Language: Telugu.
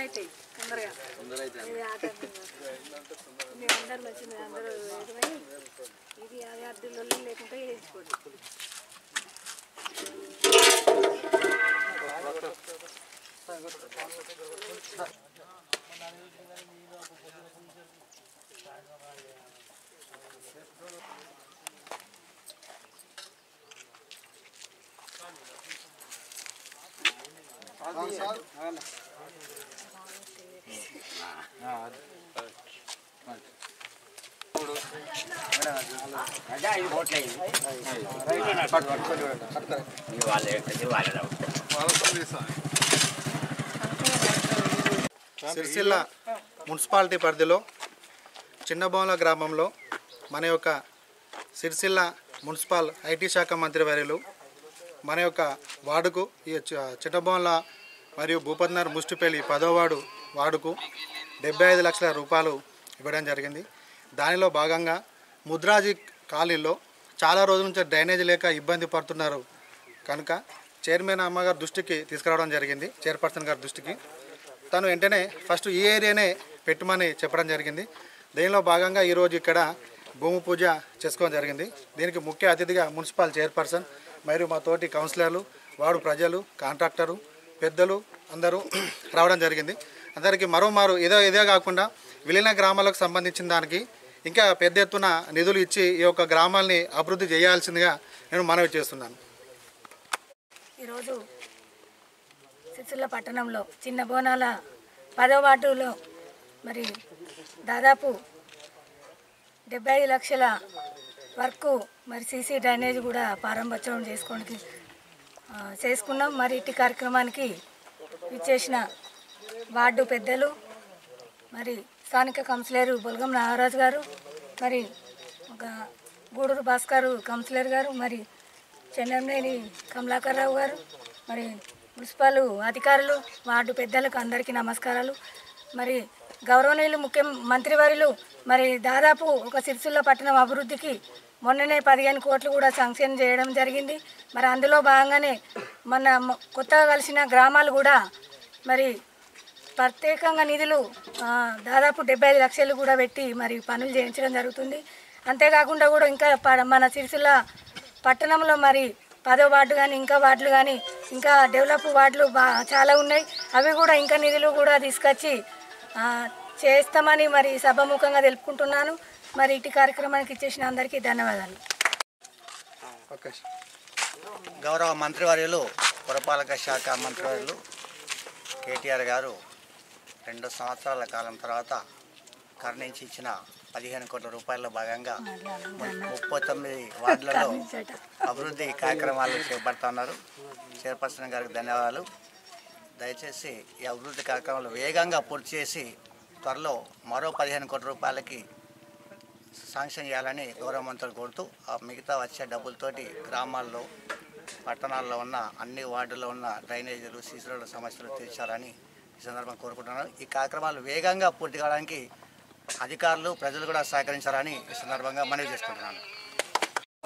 అవుతాయి తొందరగా ఇది ఆట మీ అందరు మంచి మీ అందరూ ఏదమై ఇది అది అద్దెలు లేకుంటే వేసుకోండి సిరిసిల్ల మున్సిపాలిటీ పరిధిలో చిన్నబోల గ్రామంలో మన యొక్క సిరిసిల్ల మున్సిపల్ ఐటీ శాఖ మంత్రి వర్యులు మన యొక్క వార్డుకు ఈ చ- చిన్నబోన్ల మరియు భూపతినగర్ ముష్టిపల్లి పదో వార్డు వార్డుకు డెబ్బై ఐదు లక్షల రూపాయలు ఇవ్వడం జరిగింది దానిలో భాగంగా ముద్రాజీ కాలనీలో చాలా రోజుల నుంచి డ్రైనేజ్ లేక ఇబ్బంది పడుతున్నారు కనుక చైర్మన్ అమ్మగారి దృష్టికి తీసుకురావడం జరిగింది చైర్పర్సన్ గారి దృష్టికి తను వెంటనే ఫస్ట్ ఈ ఏరియానే పెట్టమని చెప్పడం జరిగింది దీనిలో భాగంగా ఈరోజు ఇక్కడ భూమి పూజ చేసుకోవడం జరిగింది దీనికి ముఖ్య అతిథిగా మున్సిపల్ చైర్పర్సన్ మరియు మా తోటి కౌన్సిలర్లు వార్డు ప్రజలు కాంట్రాక్టరు పెద్దలు అందరూ రావడం జరిగింది అందరికీ మరోమారు ఇదే ఇదే కాకుండా విలీన గ్రామాలకు సంబంధించిన దానికి ఇంకా పెద్ద ఎత్తున నిధులు ఇచ్చి ఈ యొక్క గ్రామాల్ని అభివృద్ధి చేయాల్సిందిగా నేను మనవి చేస్తున్నాను ఈరోజు సిరిసిల్ల పట్టణంలో చిన్న బోనాల పదో వార్డులో మరి దాదాపు డెబ్బై ఐదు లక్షల వరకు మరి సీసీ డ్రైనేజ్ కూడా ప్రారంభోత్సవం చేసుకోవడానికి ఆ, చేసుకున్నాం మరి ఇట్టి కార్యక్రమానికి ఇచ్చేసిన వార్డు పెద్దలు మరి స్థానిక కౌన్సిలర్ బొలగం నాగరాజు గారు మరి ఒక గూడూరు భాస్కర్ కౌన్సిలర్ గారు మరి చెన్నంనేని కమలాకర్ రావు గారు మరి మున్సిపల్ అధికారులు వార్డు పెద్దలకు అందరికీ నమస్కారాలు మరి గౌరవనీయులు ముఖ్య మంత్రివర్యులు మరి దాదాపు ఒక సిరిసిల్ల పట్టణం అభివృద్ధికి మొన్ననే పదిహేను కోట్లు కూడా శాంక్షన్ చేయడం జరిగింది మరి అందులో భాగంగానే మన మొ- కొత్తగా కలిసిన గ్రామాలు కూడా మరి ప్రత్యేకంగా నిధులు ఆ, దాదాపు డెబ్బై ఐదు లక్షలు కూడా పెట్టి మరి పనులు చేయించడం జరుగుతుంది అంతేకాకుండా కూడా ఇంకా ప- మన సిరిసిల్ల పట్టణంలో మరి పదో వార్డు కానీ ఇంకా వార్డులు కానీ ఇంకా డెవలప్ వార్డులు బా చాలా ఉన్నాయి అవి కూడా ఇంకా నిధులు కూడా తీసుకొచ్చి ఆ, చేస్తామని మరి సభాముఖంగా తెలుపుకుంటున్నాను మరి ఇటు కార్యక్రమానికి ఇచ్చేసిన అందరికీ ధన్యవాదాలు ఓకే గౌరవ మంత్రివర్యులు పురపాలక శాఖ మంత్రివర్యులు కేటీఆర్ గారు రెండు సంవత్సరాల కాలం తర్వాత కరుణించి ఇచ్చిన పదిహేను కోట్ల రూపాయల భాగంగా ము- ముప్పై తొమ్మిది వార్డులలో అభివృద్ధి కార్యక్రమాలు చేపడుతున్నారు చైర్పర్సన్ గారికి ధన్యవాదాలు దయచేసి ఈ అభివృద్ధి కార్యక్రమాలు వేగంగా పూర్తి చేసి త్వరలో మరో పదిహేను కోట్ల రూపాయలకి శాంక్షన్ చేయాలని గౌరవ మంత్రులు కోరుతూ ఆ మిగతా వచ్చే డబ్బులతోటి గ్రామాల్లో పట్టణాల్లో ఉన్న అన్ని వార్డుల్లో ఉన్న డ్రైనేజీలు సీసీ రోడ్ల సమస్యలు తీర్చాలని ఈ సందర్భంగా కోరుకుంటున్నాను ఈ కార్యక్రమాలు వేగంగా పూర్తి కావడానికి అధికారులు ప్రజలు కూడా సహకరించాలని ఈ సందర్భంగా మనవి చేసుకుంటున్నాను